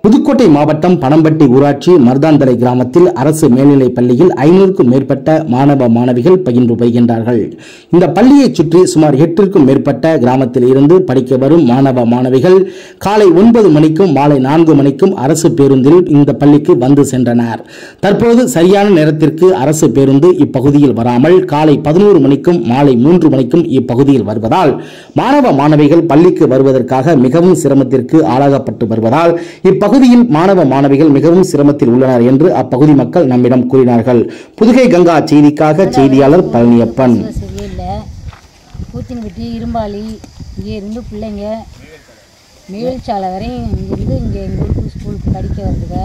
புதுக்கோட்டை மாவட்டம் பனம்பட்டி ஊராட்சி மருதாந்தலை கிராமத்தில் அரசு மேல்நிலைப் பள்ளியில் ஐநூறுக்கும் மேற்பட்ட மாணவ மாணவிகள் பயின்று வருகின்றார்கள் இந்த பள்ளியைச் சுற்றி சுமார் எட்டிற்கும் மேற்பட்ட கிராமத்தில் இருந்து படிக்க வரும் மாணவ மாணவிகள் காலை ஒன்பது மணிக்கும் மாலை நான்கு மணிக்கும் அரசு பேருந்தில் இந்த பள்ளிக்கு வந்து சென்றனர் தற்போது சரியான நேரத்திற்கு அரசு பேருந்து இப்பகுதியில் வராமல் காலை பதினோரு மணிக்கும் மாலை மூன்று மணிக்கும் இப்பகுதியில் வருவதால் மாணவ மாணவிகள் பள்ளிக்கு வருவதற்காக மிகவும் சிரமத்திற்கு ஆளாகப்பட்டு வருவதால் இப்பகுதியில் மாணவ மாணவிகள் மிகவும் சிரமத்தில் உள்ளனர் என்று அப்பகுதி மக்கள் நம்மிடம் கூறினார்கள் புதுகை கங்கா செய்திக்காக செய்தியாளர் பழனியப்பன் வசதியே இல்லை பூத்தினப்பட்டி இரும்பாளி இங்கே இருந்து பிள்ளைங்க மேல்சாலை வரையும் இங்கேருந்து இங்கே எங்கள் ஊருக்கு ஸ்கூலுக்கு படிக்க வருதுங்க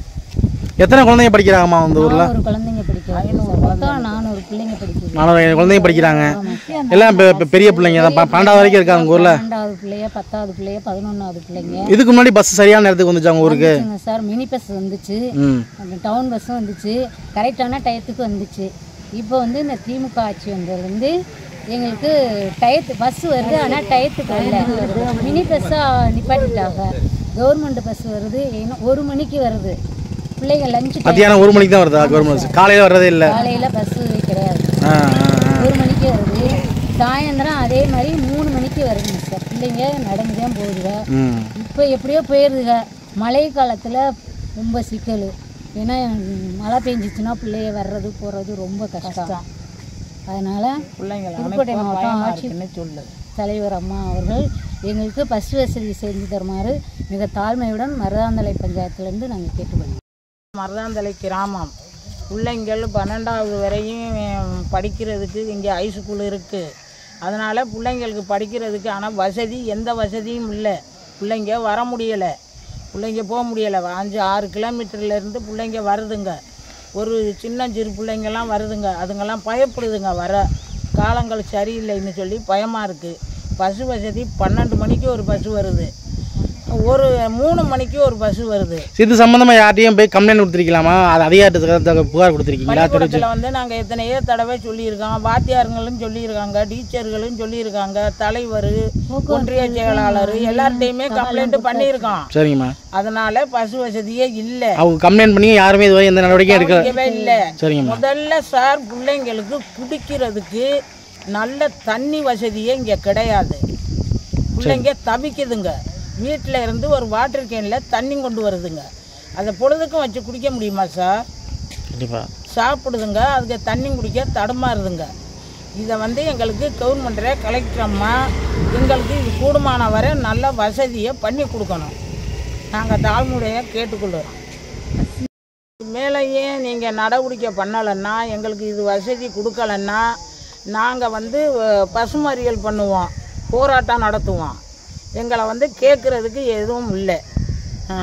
எத்தனை குழந்தைங்க படிக்கிறாங்கம்மா இந்த ஊரில் நானூறு குழந்தைங்க படிக்க வருது சார். மொத்தம் நானூறு பிள்ளைங்க படிக்குது நானூறு குழந்தைங்க படிக்கிறாங்க எல்லாம் இப்போ இப்போ பெரிய பிள்ளைங்க தான் ப- பன்னெண்டாவது வரைக்கும் இருக்காங்க உங்கள் ஊரில் பன்னெண்டாவது பிள்ளைய பத்தாவது பிள்ளைய பதினொன்றாவது பிள்ளைங்க இதுக்கு முன்னாடி பஸ் சரியான நேரத்துக்கு வந்துச்சு அவங்க ஊருக்கு வந்துச்சுங்க சார் மினி பஸ் வந்துச்சு ம் அந்த டவுன் பஸ்ஸும் வந்துச்சு கரெக்டான டயத்துக்கு வந்துச்சு இப்போ வந்து இந்த திமுக ஆட்சி வந்ததுலேருந்து எங்களுக்கு டயத்து பஸ் வருது ஆனால் டயத்துக்கு வரல மினி பஸ்ஸாக நிப்பாட்டிட்டாங்க கவர்மெண்ட் பஸ் வருது ஏன்னா ஒரு மணிக்கு வருது பிள்ளைங்க லஞ்சு மத்தியானம் ஒரு மணிக்கு தான் வருதா கவர்மெண்ட் பஸ் காலையில் வர்றதே இல்லை காலையில் பஸ்ஸு கிடையாது ஆ ஆ ஆ. ஒரு மணிக்கு வருது சாயந்தரம் அதே மாதிரி மூணு மணிக்கு வருதுங்க சார் பிள்ளைங்க நடந்து தான் போகுதுங்க ம் இப்போ எப்படியோ போயிடுதுங்க மழை காலத்தில் ரொம்ப சிக்கல் ஏன்னா ம், மழை பெஞ்சிச்சுன்னா பிள்ளைய வர்றது போகிறது ரொம்ப கஷ்டம் அதனால் புதுக்கோட்டை மாவட்டம் ஆட்சி தலைவர் அம்மா அவர்கள் எங்களுக்கு பஸ் வசதி செஞ்சு தருமாறு மிக தாழ்மையுடன் மருதாந்தலை பஞ்சாயத்துலேருந்து நாங்கள் கேட்டுக்கொள்கிறோம் மருதாந்தலை கிராமம் பிள்ளைங்கள் பன்னெண்டாவது வரையும் படிக்கிறதுக்கு இங்கே ஹை ஸ்கூல் இருக்குது அதனால் பிள்ளைங்களுக்கு படிக்கிறதுக்கு ஆனால் வசதி எந்த வசதியும் இல்லை பிள்ளைங்க வர முடியலை பிள்ளைங்க போக முடியலை அஞ்சு ஆறு கிலோமீட்டர்லேருந்து பிள்ளைங்க வருதுங்க ஒரு சின்ன சிறு பிள்ளைங்கெல்லாம் வருதுங்க அதுங்கெல்லாம் பயப்படுதுங்க வர காலங்கள் சரியில்லைன்னு சொல்லி பயமாக இருக்குது பஸ் வசதி பன்னெண்டு மணிக்கு ஒரு பஸ் வருது ஒரு மூணு மணிக்கு ஒரு பஸ் வருது இது சம்மந்தமாக யார்ட்டையும் போய் கம்ப்ளைண்ட் கொடுத்துருக்கலாமா அது அதிகாரத்துக்கு புகார் கொடுத்துருக்கீங்களா தெரிஞ்சு பள்ளிக்கூடத்தில் வந்து நாங்கள் எத்தனையோ தடவை சொல்லியிருக்கோம் வாத்தியாருங்களும் சொல்லியிருக்காங்க டீச்சர்களும் சொல்லியிருக்காங்க தலைவர் ஒன்றிய செயலாளர் எல்லார்ட்டையுமே கம்ப்ளைண்ட் பண்ணியிருக்கோம் சரிங்கம்மா அதனால பஸ் வசதியே இல்லை அவங்க கம்ப்ளைண்ட் பண்ணி யாருமே இதுவரை எந்த நடவடிக்கையும் எடுக்கல இருக்கவே இல்லை சரிங்கம்மா முதல்ல சார் பிள்ளைங்களுக்கு குடிக்கிறதுக்கு நல்ல தண்ணி வசதியே இங்கே கிடையாது பிள்ளைங்க தவிக்குதுங்க வீட்டில் இருந்து ஒரு வாட்டர் கேனில் தண்ணி கொண்டு வருதுங்க அதை பொழுதுக்கும் வச்சு குடிக்க முடியுமா சார் கண்டிப்பாக சாப்பிடுதுங்க அதுக்கு தண்ணி குடிக்க தடுமாறுதுங்க இதை வந்து எங்களுக்கு கவர்மெண்ட்டில் கலெக்டர் அம்மா எங்களுக்கு இது கூடுமான வரை நல்ல வசதியை பண்ணி கொடுக்கணும் நாங்கள் தாழ்முறையாக கேட்டுக்கொள்கிறோம் மேலேயே நீங்கள் நடவடிக்கை பண்ணலைன்னா எங்களுக்கு இது வசதி கொடுக்கலன்னா நாங்கள் வந்து அஹ், பசுமறியல் பண்ணுவோம் போராட்டம் நடத்துவோம் எங்களை வந்து கேட்குறதுக்கு எதுவும் இல்லை ஆ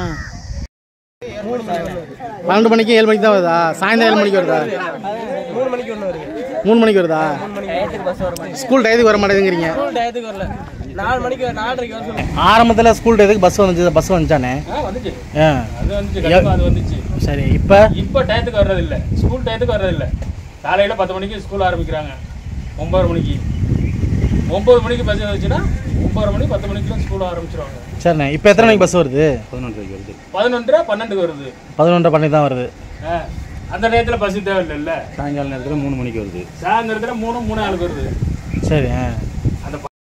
பன்னெண்டு மணிக்கு ஏழு மணிக்கு தான் வருதா சாயந்தரம் ஏழு மணிக்கு வருதா மூணு மணிக்கு ஒன்று வருது மூணு மணிக்கு வருதா டயத்துக்கு பஸ் வர மாதிரி ஸ்கூல் டயத்துக்கு வர மாட்டேங்குறீங்க ஸ்கூல் டயத்துக்கு வரல நாலு மணிக்கு நாலரைக்கு வர சொல்லுங்க ஆரம்பத்தில் ஸ்கூல் டயத்துக்கு பஸ் வந்துச்சு பஸ் வந்துச்சானே ஆ வந்துச்சு ஆ அது வந்துச்சு கண்டிப்பா அது வந்துச்சு சரி இப்போ இப்போ டயத்துக்கு வர்றதில்ல ஸ்கூல் டயத்துக்கு வர்றதில்ல காலையில் பத்து மணிக்கு ஸ்கூல் ஆரம்பிக்கிறாங்க ஒன்பது மணிக்கு ஒம்பது மணிக்கு பஸ் வந்துச்சுன்னா ஒன்பது மணி பத்து மணிக்கு ஸ்கூல் ஆரம்பிச்சிருவாங்க சரிண்ணே இப்போ எத்தனை மணிக்கு பஸ் வருது பதினொன்றரை பன்னெண்டுக்கு வருது பதினொன்றரை பண்ணி தான் வருது ஆ அந்த நேரத்தில் பஸ் தேவையில்லைல்ல சாயங்கால நேரத்தில் மூணு மணிக்கு வருது சாயந்தரத்தில் மூணு மூணு ஆளுக்கு வருது சரி ஆ அந்த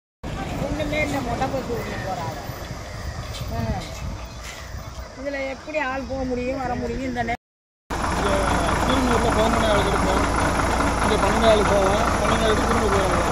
இதில் எப்படி ஆள் போக முடியும் வர முடியும் இந்த நே- திருநூரில் பதினொன்று ஆளுக்கு இருக்கும் இங்கே பன்னெண்டு ஆளுக்கு போவோம் பன்னெண்டு ஆளுக்கு திரும்ப போவாங்க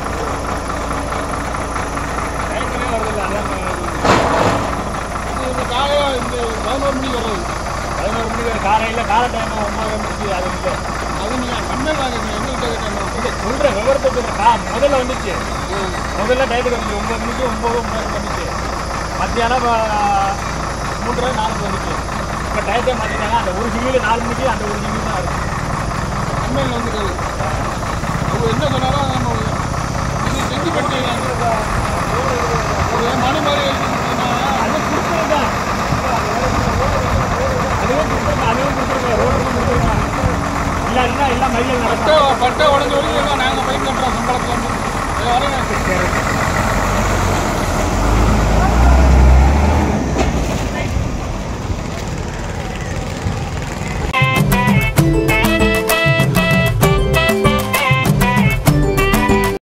டயத்துக்கே வரதில்ல அதான் இது இந்த காலையில் இந்த பதினோரு மணிக்கு வர்றது பதினோரு மணிக்கு காலையில் காலை டைம் ஒன்பது மணிக்கு அது இல்லை அது நீங்கள் கம்மியாக வாங்க எங்கே இல்லை சொல்கிற விவரத்தை சொல்றேன். கா முதல்ல வந்துச்சு முதல்ல டயத்துக்கு வந்துச்சு ஒம்பது மணிக்கு ஒம்பது ஒம்பது வந்துச்சு மத்தியானம் ஆ, மூன்றரை நாலுக்கு வந்துச்சு இப்போ டயத்தை மாற்றிட்டாங்க அந்த ஒரு சிங்கிள் நாலு மணிக்கு அந்த ஒரு சிங்கிள் தான் இருக்கும் அண்ணன் வந்து அவங்க என்ன சொன்னாலும் நம்ம இது செஞ்சு பண்ணிக்கலாம் ஒரு மனு மாதிரி அது கொடுத்துருக்கேன் அதுவும் கொடுத்துருக்கேன் அதுவும் கொடுத்துருக்கேன் ரோடு கொடுத்துருக்கேன் இல்லை இல்லை இல்லை மதியம் பட்டை பட்டை உடஞ்சி